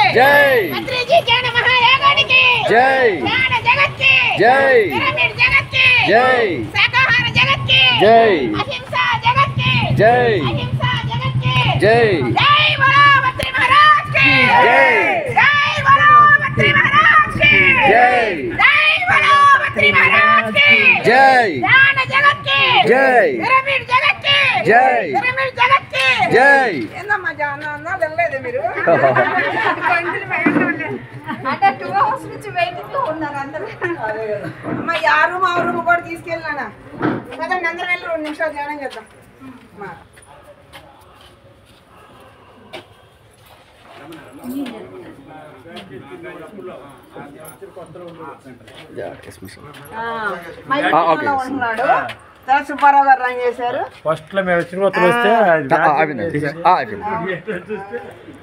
జై మంత్రిజీ జ్ఞాన మహాయోగానికి జై జ్ఞాన జగత్కి జై పిరమిడ్ జగత్కి జై శాకాహార జగత్కి జై అహింస జగత్కి జై అహింస జగత్కి జై జై బలో మంత్రి మహారాజ్ కి జై. జై బలో మంత్రి మహారాజ్ కి జై. జై బలో మంత్రి మహారాజ్ కి జై జ్ఞాన జగత్కి జై. పిరమిడ్ జగత్కి జై. పిరమిడ్ జగత్కి జై ఏందమ్మా జాన అన్నా వెళ్ళలేదు మీరు అంటే టూ అవర్స్ నుంచి వెయిటింగ్ లో ఉన్నారు అందరూ అమ్మ ఈ ఆ రూమ్ ఆ రూమ్ కూడా తీసుకెళ్ళినా పదండి అందరం వెళ్ళి రెండు నిమిషాలు ధ్యానం చేద్దాం అమ్మా. ఆ, మైక్ ఆ, ఓకే. లో ఉంటున్నాడు తర్వాత సుబ్బారావు గారు రన్ చేశారు ఫస్ట్ లో మేము తిరుపతిలో వస్తే అయిపోయింది అయిపోయింది